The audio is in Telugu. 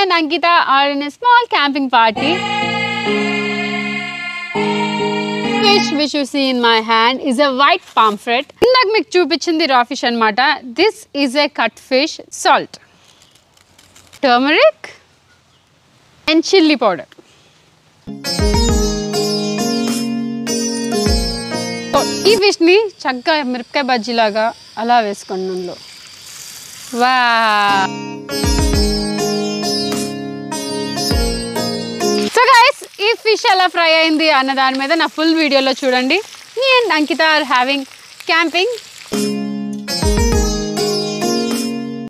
and Ankita are in a small camping party. Fish which you see in my hand is a white pomfret. ఇందాక మీకు చూపించింది రా ఫిష్ అనమాట this is a cut fish salt turmeric and chilli powder ఈ ఫిష్ని చక్కగా మిరపకాయ బజ్జీలాగా అలా వేసుకోండి నూనెలో వా సో గైస్ ఈ ఫిష్ ఎలా ఫ్రై అయింది అన్న దాని మీద నా ఫుల్ వీడియోలో చూడండి మీ and Ankita are having camping